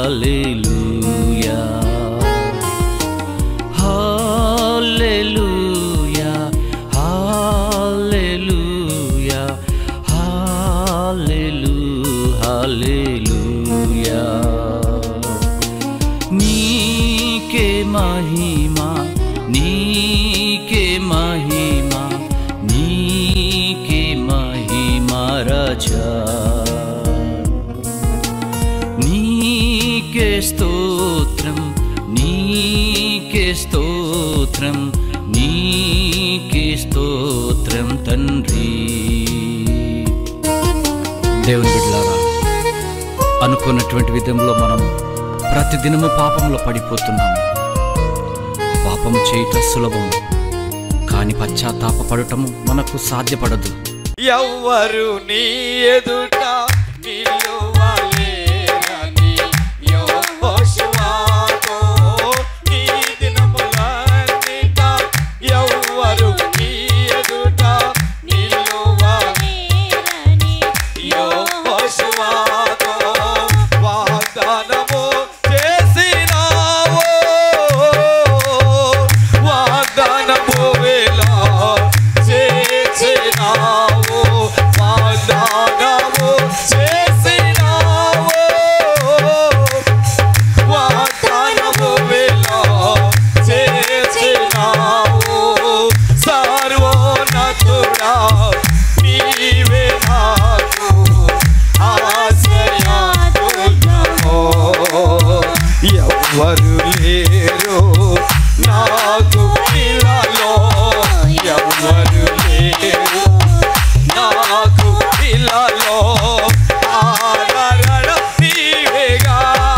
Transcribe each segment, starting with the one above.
హల్లెలూయా హల్లెలూయా హల్లెలూయా హల్లెలూ హల్లెలూయా నీకే మహిమా నీకే మహిమా నీకే మహిమా రాజా నీకే స్తోత్రం నీకే స్తోత్రం నీకే స్తోత్రం తండ్రి దేవుని బిడ్డలారా అనుకున్నటువంటి విధంలో మనం ప్రతిదినము పాపంలో పడిపోతున్నాము పాపం చేయటం సులభం కానీ పశ్చాత్తాపడటము మనకు సాధ్యపడదు ఎవ్వరు నీ ఎదుట నిలువలేరని యెహోషువతో నీ దినములన్నిట ఎవ్వరు నీ ఎదుట నిలువలేరని యెహోషువతో వాగ్దానము చేసినావు వాగ్దానము వేళ చేసినావు వాగ్దానము చేసినావు వాగ్దానము వేళ చేసినావు సర్వోన్నతుడా నీవే నాకు ఆశ్రయాదుర్గమో ఎవ్వరు లేరు నాకు పిల్లలో ఎవ్వరు లేరు నాకు పిల్లలో ఆదరణ నీవేగా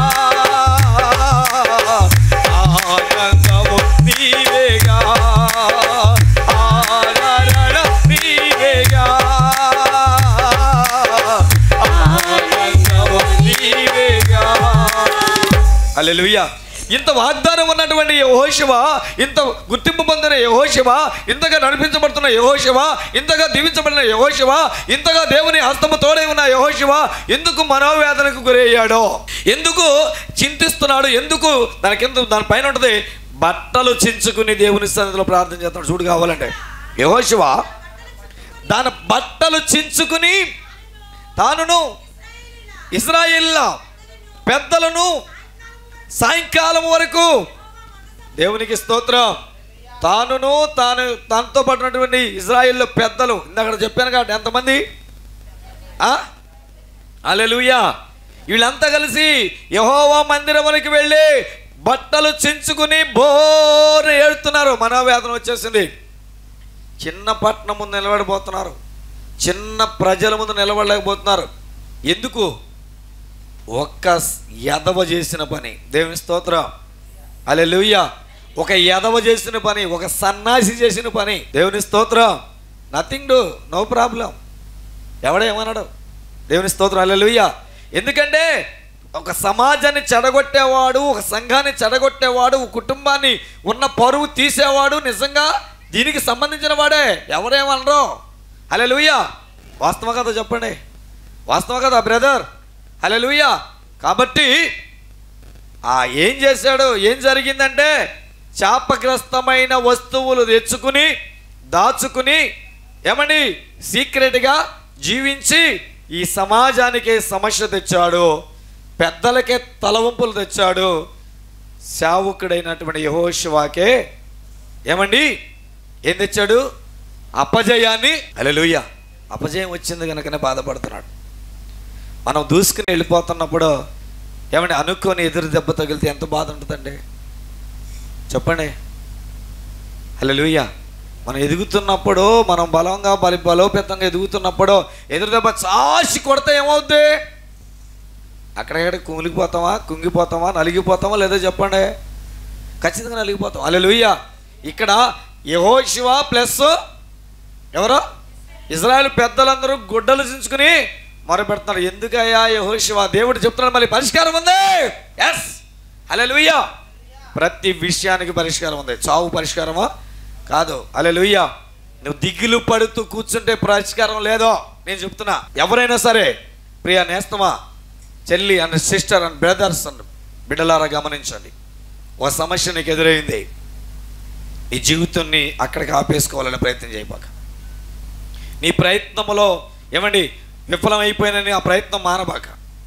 ఆనందము నీవేగా ఆదరణ నీవేగా ఆనందము నీవేగా హల్లెలూయా ఇంత వాగ్దానం ఉన్నటువంటి యహోశివ ఇంత గుర్తింపు పొందిన యహోశివ ఇంతగా నడిపించబడుతున్న యహోశివ ఇంతగా దీవించబడిన యహోశివ ఇంతగా దేవుని హస్తము తోడే ఉన్న యహోశివ ఎందుకు మనోవేదనకు గురయ్యాడో ఎందుకు చింతిస్తున్నాడు ఎందుకు దానికి ఎందుకు దాని పైన ఉంటుంది బట్టలు చించుకుని దేవుని సన్నిధిలో ప్రార్థన చేస్తాడు చూడు కావాలంటే యహోశివ దాని బట్టలు చించుకుని తానును ఇజ్రాయిల్ల పెద్దలను సాయంకాలం వరకు దేవునికి స్తోత్రం తానును తాను తనతో పడినటువంటి ఇజ్రాయిల్లో పెద్దలు ఇందాక చెప్పాను కాబట్టి ఎంతమంది అలెలుయా వీళ్ళంతా కలిసి యహోవా మందిరమునికి వెళ్ళి బట్టలు చించుకుని బోరు ఏడుతున్నారు మనోవేదన వచ్చేసింది చిన్న పట్టణం ముందు నిలబడిపోతున్నారు చిన్న ప్రజల ముందు నిలబడలేకపోతున్నారు ఎందుకు ఒక్క ఎదవ చేసిన పని దేవుని స్తోత్రం అలెలుయ్య ఒక ఎదవ చేసిన పని ఒక సన్నాసి చేసిన పని దేవుని స్తోత్రం నథింగ్ డు నో ప్రాబ్లం ఎవడేమన్నాడు దేవుని స్తోత్రం అలెలుయ్య ఎందుకంటే ఒక సమాజాన్ని చెడగొట్టేవాడు ఒక సంఘాన్ని చెడగొట్టేవాడు ఒక కుటుంబాన్ని ఉన్న పరువు తీసేవాడు నిజంగా దీనికి సంబంధించిన వాడే ఎవరేమనరు అలెలుయ్య వాస్తవ కథ చెప్పండి వాస్తవ కదా బ్రదర్ హల్లెలూయా కాబట్టి ఆ ఏం చేశాడు ఏం జరిగిందంటే శాపగ్రస్తమైన వస్తువులు తెచ్చుకుని దాచుకుని ఏమండి సీక్రెట్గా జీవించి ఈ సమాజానికే సమస్య తెచ్చాడు పెద్దలకే తలవంపులు తెచ్చాడు సేవకుడైనటువంటి యహోశివాకే ఏమండి ఏం తెచ్చాడు అపజయాన్ని అలెలుయ్య అపజయం వచ్చింది కనుకనే బాధపడుతున్నాడు మనం దూసుకుని వెళ్ళిపోతున్నప్పుడు ఏమండి అనుకొని ఎదురు దెబ్బ తగిలితే ఎంత బాధ ఉంటుందండి చెప్పండి హలో లూయ మనం ఎదుగుతున్నప్పుడు మనం బలంగా బలి బలోపేతంగా ఎదుగుతున్నప్పుడు ఎదురు దెబ్బ చాసి కొడితే ఏమవుద్ది అక్కడక్కడ కుంగిపోతామా కుంగిపోతామా నలిగిపోతామా లేదో చెప్పండి ఖచ్చితంగా నలిగిపోతాం అలా లూయ ఇక్కడ యహోశివ ప్లస్ ఎవరు ఇజ్రాయెల్ పెద్దలందరూ గుడ్డలు చించుకుని మొరపెడుతున్నారు ఎందుకయ్యా యహోశివ దేవుడు చెప్తున్నాడు మళ్ళీ పరిష్కారం ఉంది ఎస్ అలెలుయ్య ప్రతి విషయానికి పరిష్కారం ఉంది చావు పరిష్కారమా కాదు అలెలుయ్య నువ్వు దిగులు పడుతూ కూర్చుంటే పరిష్కారం లేదో నేను చెప్తున్నా ఎవరైనా సరే ప్రియా నేస్తమా చెల్లి and sister and brothers and బిడ్డలారా గమనించండి ఒక సమస్య నీకు ఎదురైంది నీ జీవితాన్ని అక్కడికి ఆపేసుకోవాలని ప్రయత్నం చేయబాక నీ ప్రయత్నములో ఏమండి విఫలమైపోయినని ఆ ప్రయత్నం మానబాక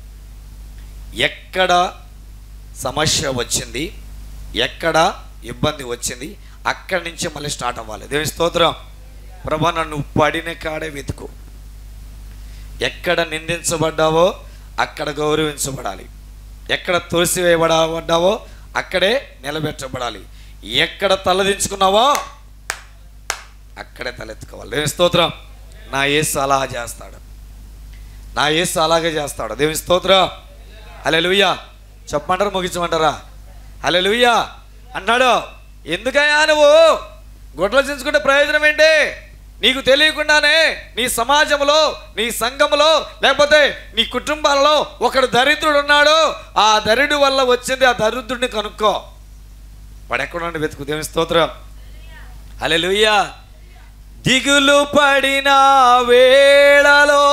ఎక్కడ సమస్య వచ్చింది ఎక్కడ ఇబ్బంది వచ్చింది అక్కడి నుంచి మళ్ళీ స్టార్ట్ అవ్వాలి దేవి స్తోత్రం ప్రభా నన్ను పడిన కాడే వెతుకు ఎక్కడ నిందించబడ్డావో అక్కడ గౌరవించబడాలి ఎక్కడ తోసివేయబడబడ్డావో అక్కడే నిలబెట్టబడాలి ఎక్కడ తలదించుకున్నావో అక్కడే తలెత్తుకోవాలి దేవుని స్తోత్రం నా యేసు అలా చేస్తాడు నా యేసు అలాగే చేస్తాడు దేవుని స్తోత్రం హల్లెలూయా చెప్పమంటారా ముగించమంటారా హల్లెలూయా అన్నాడు ఎందుకయ్యా నువ్వు గుడ్లు చించుకుంటే ప్రయోజనం ఏంటి నీకు తెలియకుండానే నీ సమాజంలో నీ సంఘములో లేకపోతే నీ కుటుంబాలలో ఒకడు దరిద్రుడు ఉన్నాడు ఆ దరిద్రుడి వల్ల వచ్చింది ఆ దరిద్రుడిని కనుక్కో వాడు ఎక్కడున్నాడు వెతుకు దేవుని స్తోత్రం హల్లెలూయా దిగులు పడిన వేళలో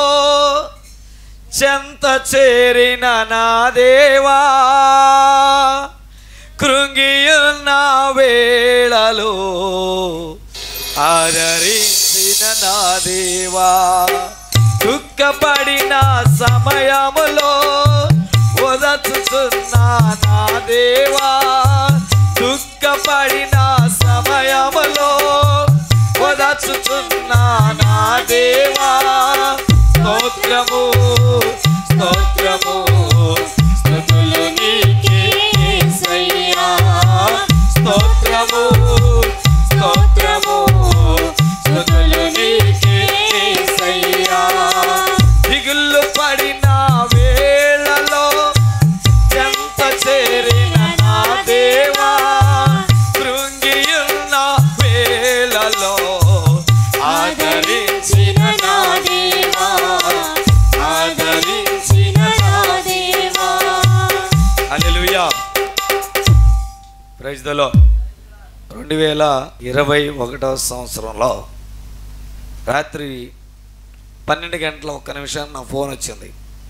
చెంత చేరిన నా దేవా కృంగియున్న వేళలో ఆదరించిన నా దేవా దుఃఖపడిన సమయములో వదచుతున్న నా దేవా దుఃఖపడిన సమయములో వదచుతున్న నా దేవా స్తోత్రము స్తోత్రము స్తుతులు నీకే యేసయ్యా స్తోత్రము స్తోత్రము స్తుతులు నీకే యేసయ్యా దిగుళ్ళు పడిన వేళలో చెంత చేరిన నా దేవా కృంగియున్న వేళలో ఆదరించిన నా దేవా ఆదరించిన నా దేవా హల్లెలూయా ప్రైజ్ దలో రెండు వేల ఇరవై ఒకటవ సంవత్సరంలో రాత్రి పన్నెండు గంటల ఒక్క నిమిషం నా ఫోన్ వచ్చింది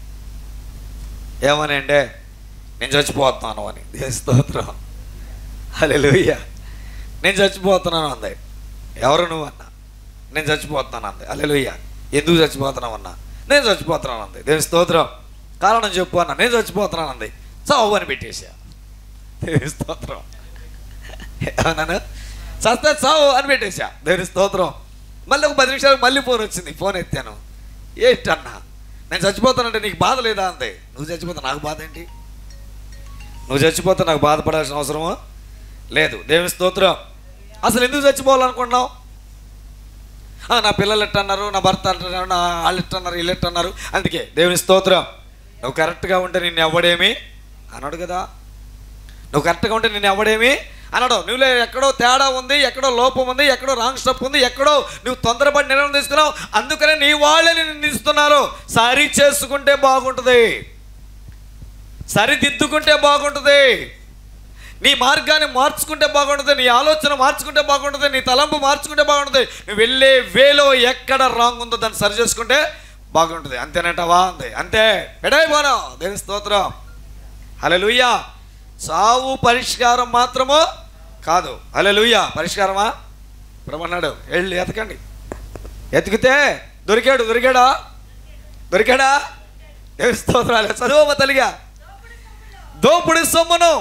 ఏమని అంటే నేను చచ్చిపోతున్నాను అని దేవుని స్తోత్రం హల్లెలూయా నేను చచ్చిపోతున్నాను అంది ఎవరు నువ్వు అన్నా నేను చచ్చిపోతున్నాను అంది హల్లెలూయా ఎందుకు చచ్చిపోతున్నావు అన్నా నేను చచ్చిపోతున్నాను అంది దేవుని స్తోత్రం కారణం చెప్పు అన్న నేను చచ్చిపోతున్నాను అంది చావు అని పెట్టేసా దేవుని స్తోత్రం ఏమన్నాను చస్తే చావు అని పెట్టేసా దేవుని స్తోత్రం మళ్ళీ ఒక పది నిమిషాలకు మళ్ళీ ఫోన్ వచ్చింది ఫోన్ ఎత్తాను ఏంటన్నా నేను చచ్చిపోతానంటే నీకు బాధ లేదా అంతే నువ్వు చచ్చిపోతా నాకు బాధ ఏంటి నువ్వు చచ్చిపోతే నాకు బాధపడాల్సిన అవసరమా లేదు దేవుని స్తోత్రం అసలు ఎందుకు చచ్చిపోవాలనుకుంటున్నావు ఆ, నా పిల్లలు ఎట్టన్నారు నా భర్త అంటున్నారు నా వాళ్ళు ఎట్టన్నారు వీళ్ళు ఎట్టన్నారు అందుకే దేవుని స్తోత్రం నువ్వు కరెక్ట్గా ఉంటే నిన్ను ఎవ్వడేమి అన్నాడు కదా నువ్వు కరెక్ట్గా ఉంటే నిన్ను ఎవడేమి అనడు నువ్వులే ఎక్కడో తేడా ఉంది ఎక్కడో లోపం ఉంది ఎక్కడో రాంగ్ స్టెప్ ఉంది ఎక్కడో నువ్వు తొందరపడి నిర్ణయం తీసుకున్నావు అందుకనే నీ వాళ్ళే నిన్ను నిందిస్తున్నారు సరి చేసుకుంటే బాగుంటుంది సరిదిద్దుకుంటే బాగుంటుంది నీ మార్గాన్ని మార్చుకుంటే బాగుంటుంది నీ ఆలోచన మార్చుకుంటే బాగుంటుంది నీ తలంపు మార్చుకుంటే బాగుంటుంది నువ్వు వెళ్ళే వేలో ఎక్కడ రాంగ్ ఉందో దాన్ని సరి చేసుకుంటే బాగుంటుంది అంతేనంటావా అంతే అంతే ఎడైపోనా దేని స్తోత్రం హల్లెలూయా చావు పరిష్కారం మాత్రము కాదు హల్లెలూయా పరిష్కారమా ప్రభన్నాడు వెళ్ళి ఎతకండి ఎతికితే దొరికాడు దొరికాడా దొరికాడా దేవి స్తోత్రాలు చదువు తల్లిగా దోపుడి సొమ్మును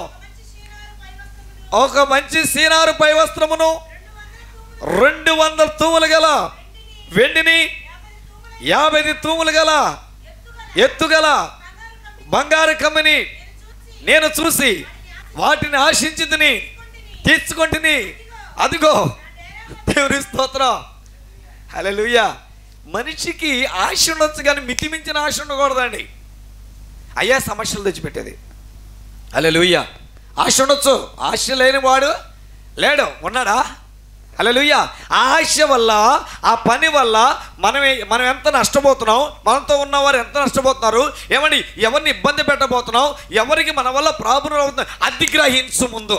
ఒక మంచి సీనారు పై వస్త్రమును రెండు వందల తూములు గల వెండిని యాభై తూములు గల ఎత్తుగల బంగారు కమ్మిని నేను చూసి వాటిని ఆశించిందిని తీర్చుకుంటుని అదిగో దేవుని స్తోత్రం హల్లెలూయా మనిషికి ఆశ ఉండొచ్చు కానీ మితిమించిన ఆశ ఉండకూడదండి అయ్యా సమస్యలు తెచ్చిపెట్టేది హల్లెలూయా ఆశ ఉండొచ్చు ఆశ లేని వాడు లేడు ఉన్నాడా హల్లెలూయా ఆ ఆశ వల్ల ఆ పని వల్ల మనం మనం ఎంత నష్టపోతున్నాం మనతో ఉన్నవారు ఎంత నష్టపోతున్నారు ఏమండి ఎవరిని ఇబ్బంది పెట్టబోతున్నాం ఎవరికి మన వల్ల ప్రాబ్లం అవుతుంది అది గ్రహించు ముందు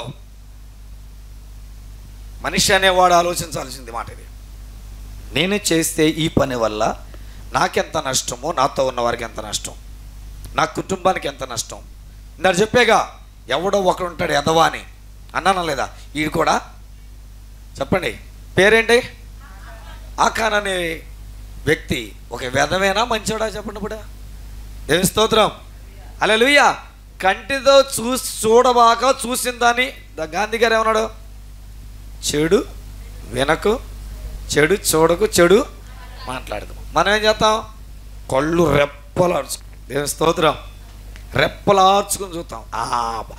మనిషి అనేవాడు ఆలోచించాల్సింది మాట ఇది నేను చేస్తే ఈ పని వల్ల నాకెంత నష్టమో నాతో ఉన్న వారికి ఎంత నష్టం నా కుటుంబానికి ఎంత నష్టం ఇందాక చెప్పాగా ఎవడో ఒకడు ఉంటాడు ఎదవా అని అన్నానా లేదా ఈడు కూడా చెప్పండి పేరేంటి ఆఖాన్ అనే వ్యక్తి ఒక వెధవేనా మంచోడా చెప్పండి ఇప్పుడు దేని స్తోత్రం అలా కంటితో చూ చూడబాక చూసిన దాన్ని ద- గాంధీ గారు ఏమన్నాడు చెడు వినకు చెడు చూడకు చెడు మాట్లాడదు మనం ఏం చేస్తాం కళ్ళు రెప్పలార్చు దేవుని స్తోత్రం రెప్పలార్చుకుని చూస్తాం ఆ, బ-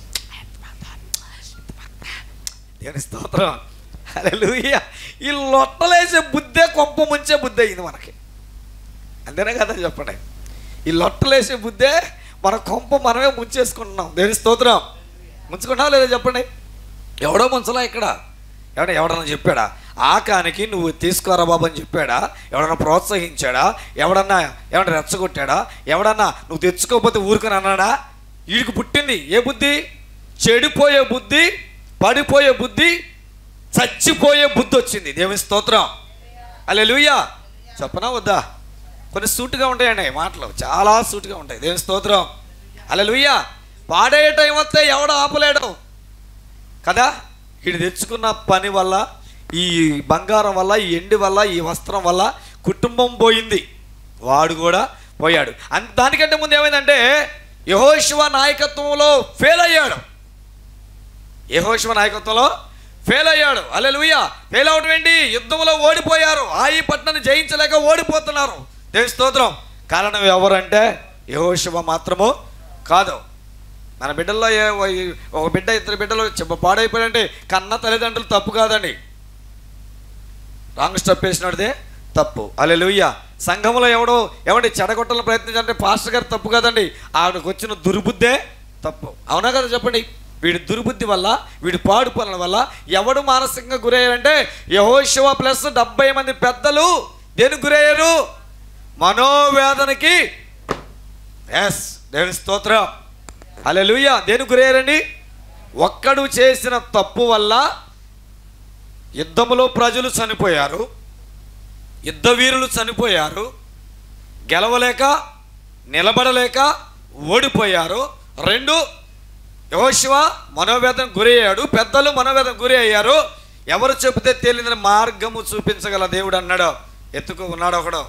దేవుని స్తోత్రం హల్లెలూయా ఈ లొట్టలేసే బుద్ధే కొంప ముంచే బుద్ధి అయింది మనకి అంతేనే కదా చెప్పండి ఈ లొట్టలేసే బుద్ధే మన కొంప మనమే ముంచేసుకుంటున్నాం దేని స్తోత్రం ముంచుకున్నావా లేదా చెప్పండి ఎవడో ముంచలా ఇక్కడ ఎవడ ఎవడన్నా చెప్పాడా ఆకానికి నువ్వు తీసుకోరా బాబు అని చెప్పాడా ఎవడన్నా ప్రోత్సహించాడా ఎవడన్నా ఎవడన్నా రెచ్చగొట్టాడా ఎవడన్నా నువ్వు తెచ్చుకోకపోతే ఊరుకుని అన్నాడా వీడికి పుట్టింది ఏ బుద్ధి చెడిపోయే బుద్ధి పడిపోయే బుద్ధి చచ్చిపోయే బుద్ధి వచ్చింది దేవుని స్తోత్రం అలే చెప్పనా వద్దా కొన్ని సూటుగా ఉంటాయండి మాటలు చాలా సూటుగా ఉంటాయి దేవుని స్తోత్రం అలే పాడే టైం వస్తే ఎవడ ఆపలేడు కదా వీడు తెచ్చుకున్న పని వల్ల ఈ బంగారం వల్ల ఈ ఎండి వల్ల ఈ వస్త్రం వల్ల కుటుంబం పోయింది వాడు కూడా పోయాడు అంత దానికంటే ముందు ఏమైందంటే యహోశివ నాయకత్వంలో ఫెయిల్ అయ్యాడు యహోశివ నాయకత్వంలో ఫెయిల్ అయ్యాడు అలెలుయ్య ఫెయిల్ అవడం ఏంటి యుద్ధంలో ఓడిపోయారు ఆయి పట్టణాన్ని జయించలేక ఓడిపోతున్నారు దేవి స్తోత్రం కారణం ఎవరంటే యహోశివ మాత్రము కాదు మన బిడ్డల్లో ఏ ఒక బిడ్డ ఇద్దరు బిడ్డలు చెప్ప పాడైపోయాడంటే కన్న తల్లిదండ్రులు తప్పు కాదండి రాంగ్ స్టెప్ వేసినదే తప్పు అలెలుయ్య సంఘంలో ఎవడో ఎవడి చెడగొట్టాలని ప్రయత్నించాలంటే పాస్టర్ గారు తప్పు కదండి ఆవిడకు వచ్చిన దుర్బుద్ధే తప్పు అవునా కదా చెప్పండి వీడి దుర్బుద్ధి వల్ల వీడి పాడు పనుల వల్ల ఎవడు మానసికంగా గురయ్యారంటే యహోశివ ప్లస్ డెబ్బై మంది పెద్దలు దేనికి గురయ్యారు మనోవేదనకి ఎస్ దేవుని స్తోత్రం అలెలుయ్య దేనికి గురయ్యారండి ఒక్కడు చేసిన తప్పు వల్ల యుద్ధములో ప్రజలు చనిపోయారు యుద్ధ వీరులు చనిపోయారు గెలవలేక నిలబడలేక ఓడిపోయారు రెండు యోశివ మనోవేదన గురి అయ్యాడు పెద్దలు మనోవేదన గురి అయ్యారు ఎవరు చెబితే తేలిన మార్గము చూపించగల దేవుడు అన్నాడు ఎత్తుకు ఉన్నాడు ఒకడు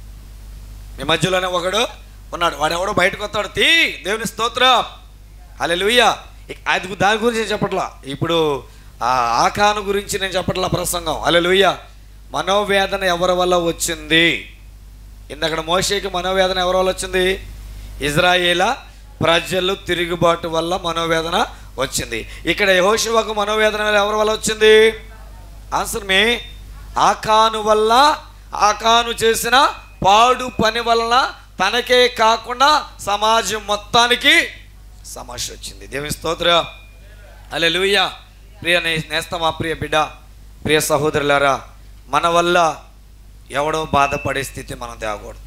మీ మధ్యలోనే ఒకడు ఉన్నాడు వాడు ఎవడో బయటకు వస్తాడు తీ దేవుని స్తోత్రం అలెలుయ్య అది దాని గురించి నేను చెప్పట్లా ఇప్పుడు ఆ ఆకాను గురించి నేను చెప్పట్లా ప్రసంగం అలెలుయ్య మనోవేదన ఎవరి వల్ల వచ్చింది ఇందక్కడ మోషేకి మనోవేదన ఎవరి వల్ల వచ్చింది ఇజ్రాయేలా ప్రజలు తిరుగుబాటు వల్ల మనోవేదన వచ్చింది ఇక్కడ యహోశివకు మనోవేదన ఎవరి వల్ల వచ్చింది ఆన్సర్ మీ ఆకాను వల్ల ఆకాను చేసిన పాడు పని వలన తనకే కాకుండా సమాజం మొత్తానికి సమస్య వచ్చింది దేవుని స్తోత్రం అలే లూయ ప్రియ నే- నేస్తమా ప్రియ బిడ్డ ప్రియ సహోదరులారా మన వల్ల ఎవడో బాధపడే స్థితి మనం తేకూడదు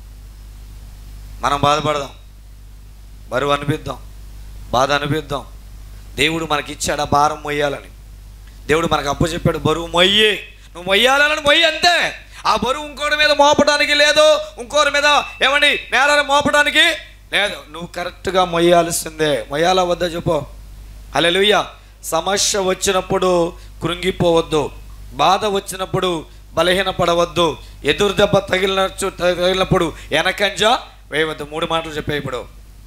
మనం బాధపడదాం బరువు అనిపిద్దాం బాధ అనిపిద్దాం దేవుడు మనకి ఇచ్చాడు ఆ భారం మొయ్యాలని దేవుడు మనకు అప్పు చెప్పాడు బరువు మొయ్యి నువ్వు మొయ్యాలని మొయ్యి అంతే ఆ బరువు ఇంకోటి మీద మోపడానికి లేదు ఇంకోరి మీద ఏమండి నేలని మోపడానికి లేదు నువ్వు కరెక్ట్గా మొయ్యాల్సిందే మొయ్యాలా వద్దా చెప్పు అలెలుయ్య సమస్య వచ్చినప్పుడు కృంగిపోవద్దు బాధ వచ్చినప్పుడు బలహీనపడవద్దు ఎదురు దెబ్బ తగిలిన తగిలినప్పుడు వెనకంజ వేయవద్దు మూడు మాటలు చెప్పాయి ఇప్పుడు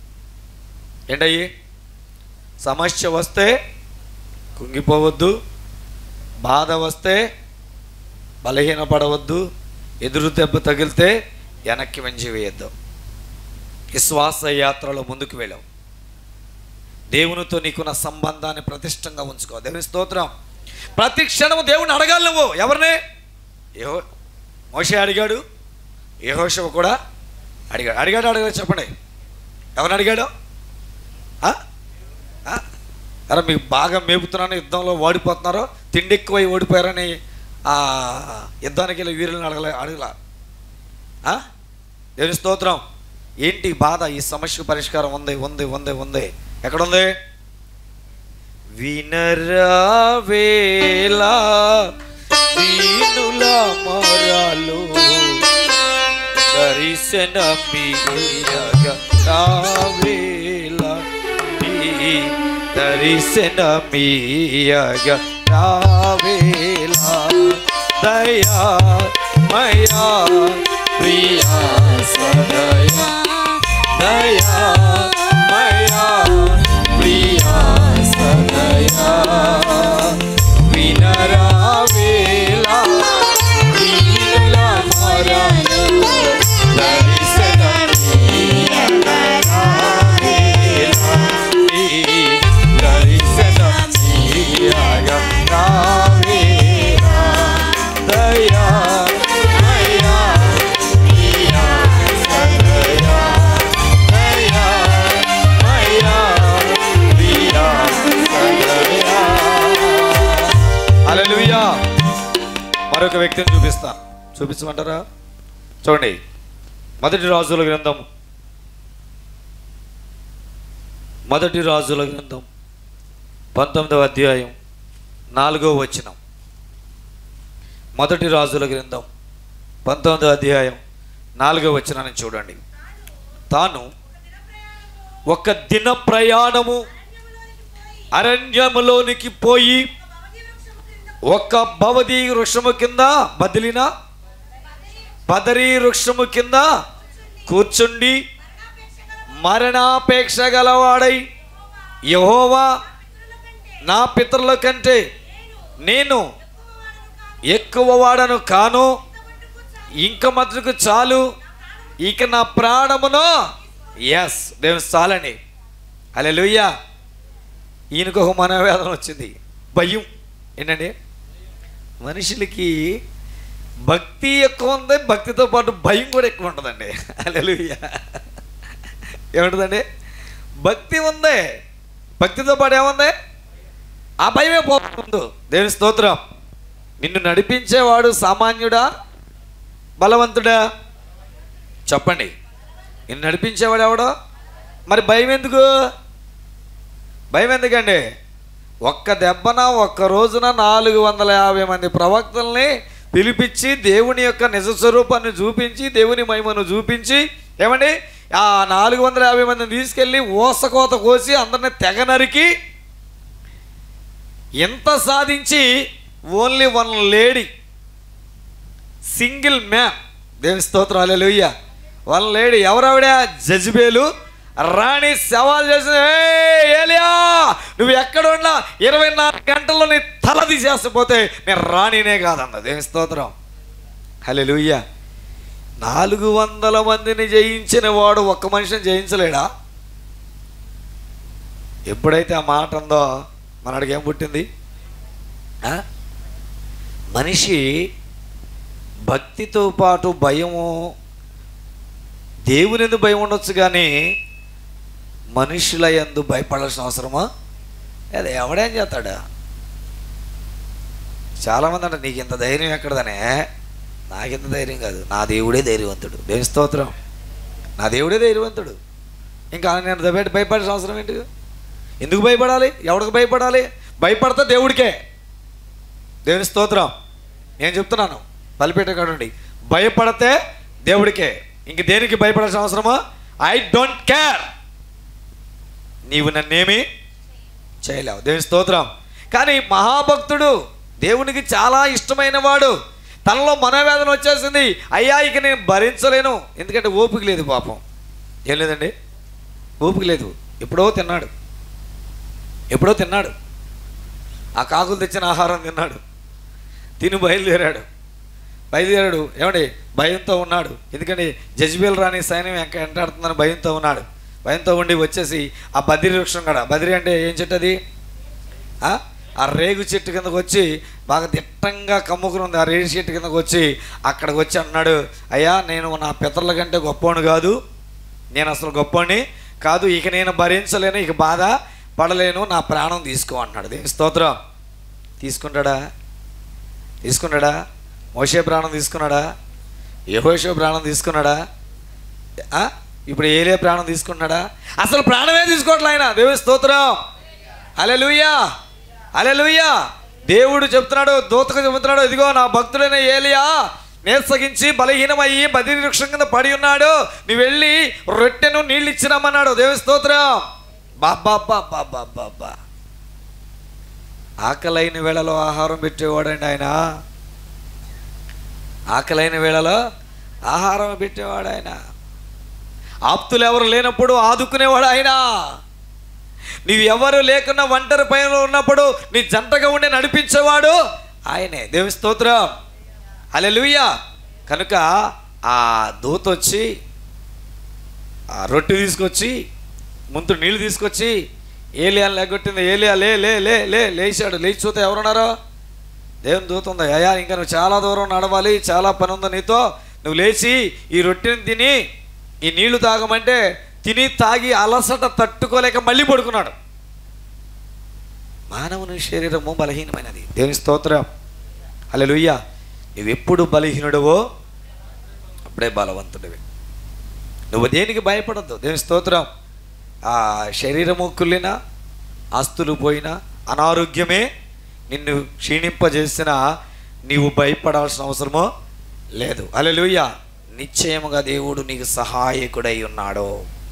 ఏంటయ్యి సమస్య వస్తే కుంగిపోవద్దు బాధ వస్తే బలహీనపడవద్దు ఎదురు దెబ్బ తగిలితే వెనక్కి వెంచి వేయద్దు విశ్వాస యాత్రలో ముందుకు వెళ్ళావు దేవునితో నీకున్న సంబంధాన్ని ప్రతిష్టంగా ఉంచుకో దేవుని స్తోత్రం ప్రతి క్షణము దేవుని అడగాలి నువ్వు ఎవరిని ఏహో మోషే అడిగాడు ఏహోషవ కూడా అడిగాడు అడిగాడు అడిగాడు చెప్పండి ఎవరిని అడిగాడు ఆ? ఆ? అరే మీకు బాగా మేపుతున్నాను యుద్ధంలో ఓడిపోతున్నారో తిండి ఎక్కువై ఓడిపోయారని ఆ యుద్ధానికి వెళ్ళి వీరులను అడగలే అడగల ఆ? దేవుని స్తోత్రం ఏంటి బాధ ఈ సమస్యకు పరిష్కారం ఉంది ఉంది ఉంది ఉంది ఎక్కడుంది వినరావేలా దీనుల మరాలు దర్శనమిగ రావేలా ఈ దర్శనమీయగ రావేలా దయా మయా ప్రియా సదయా దయా మయా ప్రియా సదయా వినరావేలా వీల మరలు హల్లెలూయా మరొక వ్యక్తిని చూపిస్తా చూపించమంటారా చూడండి మొదటి రాజుల గ్రంథం మొదటి రాజుల గ్రంథం పంతొమ్మిదవ అధ్యాయం నాలుగో వచనం మొదటి రాజుల గ్రంథం పంతొమ్మిదవ అధ్యాయం నాలుగో వచనాన్ని చూడండి తాను ఒక దిన ప్రయాణము అరణ్యములోనికి పోయి ఒక భవదీ వృక్షము కింద బదిలిన పదరీ వృక్షము కింద కూర్చుండి మరణాపేక్ష గలవాడై యహోవా నా పితరుల కంటే నేను ఎక్కువ వాడను కాను ఇంక మటుకు చాలు ఇక నా ప్రాణమును ఎస్ దేవుని చాలండి అలే ఈయనకు ఒక మనోవేదన వచ్చింది భయం ఏంటండి మనుషులకి భక్తి ఎక్కువ ఉంది భక్తితో పాటు భయం కూడా ఎక్కువ ఉంటుందండి అలెలుయ్య ఏముంటుందండి భక్తి ఉంది భక్తితో పాటు ఏముంది ఆ భయమే పోతుంది దేవుని స్తోత్రం నిన్ను నడిపించేవాడు సామాన్యుడా బలవంతుడా చెప్పండి నిన్ను నడిపించేవాడు ఎవడో మరి భయం ఎందుకు భయం ఎందుకండి ఒక్క దెబ్బన ఒక్క రోజున నాలుగు వందల యాభై మంది ప్రవక్తల్ని పిలిపించి దేవుని యొక్క నిజ స్వరూపాన్ని చూపించి దేవుని మహిమను చూపించి ఏమండి ఆ నాలుగు వందల యాభై మందిని తీసుకెళ్ళి ఓసకోత కోసి అందరిని తెగ నరికి ఎంత సాధించి only one lady single man దేవుని స్తోత్రం అలెలుయ్య వన్ లేడీ ఎవరావిడ జజ్బేలు రాణి సవాల్ చేసింది "ఏయ్, ఏలియా నువ్వు ఎక్కడ ఉన్నా ఇరవై నాలుగు గంటల్లో నీ తల తీసేస్తపోతే నేను రాణినే కాదన్న దేవుని స్తోత్రం హలెలుయ్య నాలుగు వందల మందిని జయించిన వాడు ఒక్క మనిషిని జయించలేడా ఎప్పుడైతే ఆ మాట ఉందో మనడికి ఏం పుట్టింది ఆ? మనిషి భక్తితో పాటు భయము దేవుని ఎందుకు భయం ఉండొచ్చు కానీ మనుషుల ఎందు భయపడాల్సిన అవసరమా అదే ఎవడేం చేస్తాడా చాలామంది అంటే నీకు ఇంత ధైర్యం ఎక్కడదనే నాకింత ధైర్యం కాదు నా దేవుడే ధైర్యవంతుడు దేవుని స్తోత్రం నా దేవుడే ధైర్యవంతుడు ఇంకా నేను భయ భయపడాల్సిన అవసరం ఏంటి ఎందుకు భయపడాలి ఎవడికి భయపడాలి భయపడితే దేవుడికే దేవుని స్తోత్రం నేను చెప్తున్నాను బలిపేట కాడండి భయపడితే దేవుడికే ఇంక దేనికి భయపడాల్సిన అవసరమా ఐ డోంట్ కేర్ నీవు నన్నేమి చేయలేవు దేవుని స్తోత్రం కానీ మహాభక్తుడు దేవునికి చాలా ఇష్టమైన వాడు తనలో మనోవేదన వచ్చేసింది అయ్యా ఇక నేను భరించలేను ఎందుకంటే ఓపిక లేదు పాపం ఏం లేదండి ఓపిక లేదు ఎప్పుడో తిన్నాడు ఎప్పుడో తిన్నాడు ఆ కాకులు తెచ్చిన ఆహారం తిన్నాడు తిని బయలుదేరాడు బయలుదేరాడు ఏమండి భయంతో ఉన్నాడు ఎందుకంటే జజ్బేల్ రాణి సైన్యం ఎంక ఎంటాడుతుందని భయంతో ఉన్నాడు భయంతో ఉండి వచ్చేసి ఆ బదిరి వృక్షం కాడ బదిరి అంటే ఏం చెట్టు అది ఆ? ఆ రేగు చెట్టు కిందకు వచ్చి బాగా దిట్టంగా కమ్ముకుని ఉంది ఆ రేగు చెట్టు కిందకు వచ్చి అక్కడికి వచ్చి అన్నాడు అయ్యా నేను నా పితరుల కంటే గొప్పవాడు కాదు నేను అసలు గొప్పవాడిని కాదు ఇక నేను భరించలేను ఇక బాధ పడలేను నా ప్రాణం తీసుకో అన్నాడు దేని స్తోత్రం తీసుకుంటాడా తీసుకున్నాడా మోషే ప్రాణం తీసుకున్నాడా యహోషో ప్రాణం తీసుకున్నాడా ఆ? ఇప్పుడు ఏలే ప్రాణం తీసుకున్నాడా అసలు ప్రాణమే తీసుకోవట్లే ఆయన దేవుని స్తోత్రం అలే లూయా దేవుడు చెప్తున్నాడు దూతకు చెబుతున్నాడు ఇదిగో నా భక్తుడైన ఏలియా నేర్సగించి బలహీనమయ్యి బదిరి వృక్షం కింద పడి ఉన్నాడు నువ్వు వెళ్ళి రొట్టెను నీళ్ళు ఇచ్చిరమ్మన్నాడు దేవుని స్తోత్రం బాబా బాబా బాబా ఆకలైన వేళలో ఆహారం పెట్టేవాడండి ఆయన ఆకలైన వేళలో ఆహారం పెట్టేవాడు ఆయన ఆప్తులు ఎవరు లేనప్పుడు ఆదుకునేవాడు ఆయన నీవు ఎవరు లేకున్నా ఒంటరి పైన ఉన్నప్పుడు నీ జంటగా ఉండి నడిపించేవాడు ఆయనే దేవుని స్తోత్రం అలెలుయ్య కనుక ఆ దూత వచ్చి ఆ రొట్టె తీసుకొచ్చి ముందు నీళ్ళు తీసుకొచ్చి ఏలియా లేగొట్టింది ఏలియా లే లే లే లే లేచాడు లేచి చూస్తే ఎవరున్నారో దేవుని దూత ఉంది అయ్యా ఇంకా నువ్వు చాలా దూరం నడవాలి చాలా పని ఉంది నీతో నువ్వు లేచి ఈ రొట్టెని తిని ఈ నీళ్లు తాగమంటే తిని తాగి అలసట తట్టుకోలేక మళ్ళీ పడుకున్నాడు మానవుని శరీరము బలహీనమైనది దేవుని స్తోత్రం అలెలుయ్య నువ్వెప్పుడు బలహీనుడవో అప్పుడే బలవంతుడివి నువ్వు దేనికి భయపడద్దు దేవుని స్తోత్రం ఆ శరీరము కుళ్ళినా ఆస్తులు పోయినా అనారోగ్యమే నిన్ను క్షీణింపజేసిన నీవు భయపడాల్సిన అవసరమో లేదు అలెలుయ్య నిశ్చయముగా దేవుడు నీకు సహాయకుడై ఉన్నాడు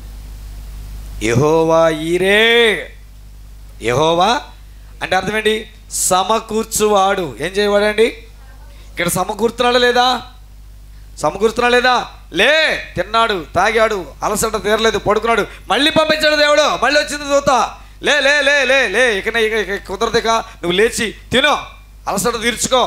యహోవా ఈరే యహోవా అంటే అర్థం ఏంటి సమకూర్చువాడు ఏం చేయవాడండి ఇక్కడ సమకూర్చున్నాడా లేదా సమకూరుతున్నా లేదా లే తిన్నాడు తాగాడు అలసట తీరలేదు పడుకున్నాడు మళ్ళీ పంపించాడు దేవుడు మళ్ళీ వచ్చింది దూత లే లే లే లే లే ఇక ఇక ఇక కుదరదు ఇక నువ్వు లేచి తిను అలసట తీర్చుకో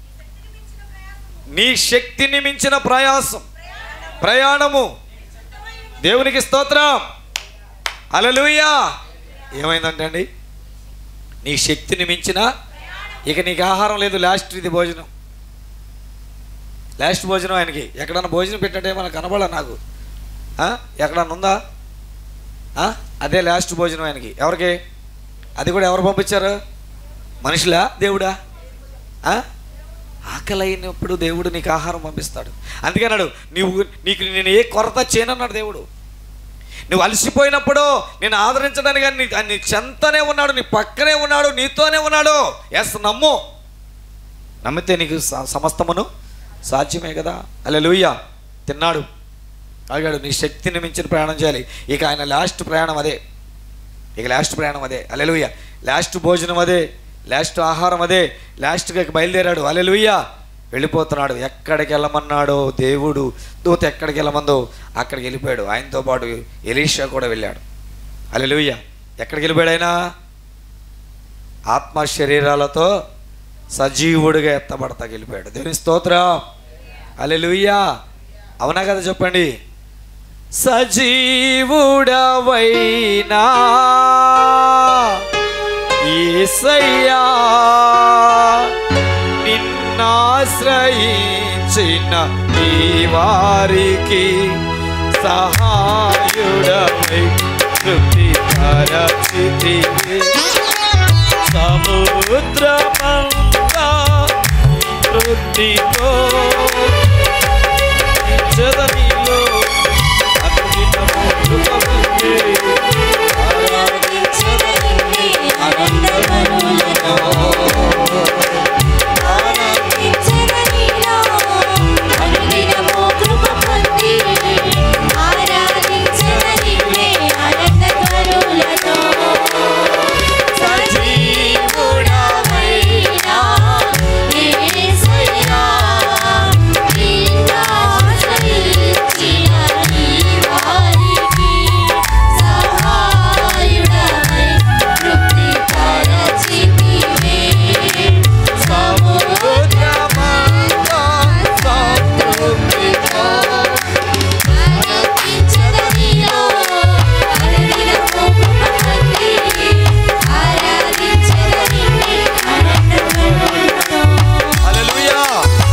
నీ శక్తిని మించిన ప్రయాసం ప్రయాణము దేవునికి స్తోత్రం అలలుయ్యా ఏమైందంటే అండి నీ శక్తిని మించిన ఇక నీకు ఆహారం లేదు లాస్ట్ ఇది భోజనం లాస్ట్ భోజనం ఆయనకి ఎక్కడన్నా భోజనం పెట్టినట్టే మనకు కనబడ నాకు ఆ? ఎక్కడన్నా ఉందా ఆ? అదే లాస్ట్ భోజనం ఆయనకి ఎవరికి అది కూడా ఎవరు పంపించారు మనుషులా దేవుడా ఆ? ఆకలి అయినప్పుడు దేవుడు నీకు ఆహారం పంపిస్తాడు అందుకే అన్నాడు నీవు నీకు నేను ఏ కొరత చేయనన్నాడు దేవుడు నువ్వు అలసిపోయినప్పుడు నేను ఆదరించడానికి నీ నీ చెంతనే ఉన్నాడు నీ పక్కనే ఉన్నాడు నీతోనే ఉన్నాడు ఎస్ నమ్ము నమ్మితే నీకు స- సమస్తమును సాధ్యమే కదా అలా తిన్నాడు అడిగాడు నీ శక్తిని మించిన ప్రయాణం చేయాలి ఇక ఆయన లాస్ట్ ప్రయాణం అదే ఇక లాస్ట్ ప్రయాణం అదే అలెలుయ్య లాస్ట్ భోజనం అదే లాస్ట్ ఆహారం అదే లాస్ట్గా ఇక బయలుదేరాడు అలెలుయ్య వెళ్ళిపోతున్నాడు ఎక్కడికి వెళ్ళమన్నాడో దేవుడు దూత ఎక్కడికి వెళ్ళమందో అక్కడికి వెళ్ళిపోయాడు ఆయనతో పాటు ఎలీషా కూడా వెళ్ళాడు అలెలుయ్య ఎక్కడికి వెళ్ళిపోయాడు ఆయన ఆత్మ శరీరాలతో సజీవుడిగా ఎత్తబడతా వెళ్ళిపోయాడు దేవుని స్తోత్రం అలెలుయ్యా అవునా కదా చెప్పండి సజీవుడవైనా ఏసయ్యా నిన్నాశ్రయించిన ఈ వారికి సహాయుడవై తృప్తి పరచితివి సముద్రమంతా తృప్తితో చదనిలో అనుదినము కృపవే ఆరాధించదనిని ఆనందమనులలో సముద్రమంతా సంతృప్తితో హల్లెలూయా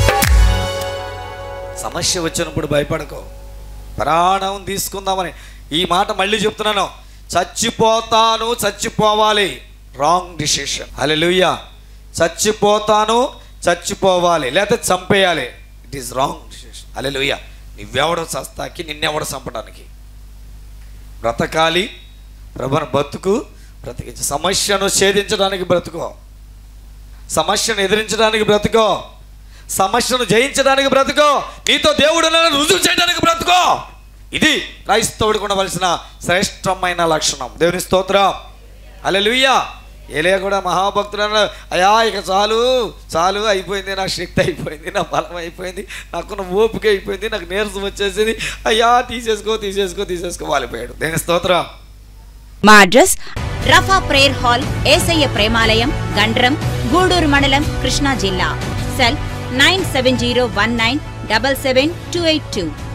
సమస్య వచ్చినప్పుడు భయపడకో ప్రాణం తీసుకుందామని ఈ మాట మళ్ళీ చెప్తున్నాను చచ్చిపోతాను చచ్చిపోవాలి రాంగ్ డిసిషన్ హల్లెలూయా చచ్చిపోతాను చచ్చిపోవాలి లేకపోతే చంపేయాలి it is wrong decision hallelujah నువ్వెవడో చస్తాకి నిన్నెవడ చంపడానికి బ్రతకాలి ప్రభను బతుకు బ్రతికించు సమస్యను ఛేదించడానికి బ్రతుకో సమస్యను ఎదిరించడానికి బ్రతుకో సమస్యను జయించడానికి బ్రతుకో నీతో దేవుడు ఉన్నాడని రుజువు చేయడానికి బ్రతుకో ఇది క్రైస్తవుడికి ఉండవలసిన శ్రేష్టమైన లక్షణం దేవుని స్తోత్రం అలెలుయ్యా ఏలియా కూడా మహాభక్తుడు అన్నాడు అయ్యా ఇక చాలు చాలు అయిపోయింది నా శక్తి అయిపోయింది నా బలం అయిపోయింది నాకున్న ఓపిక అయిపోయింది నాకు నీరసం వచ్చేసింది అయ్యా తీసేసుకో తీసేసుకో తీసేసుకో వాలిపోయాడు దేని స్తోత్రం మా అడ్రస్ రఫా ప్రేయర్ హాల్ ఏసయ్య ప్రేమాలయం గండ్రం గూడూరు మండలం కృష్ణా జిల్లా cell nine seven zero one nine double seven two eight two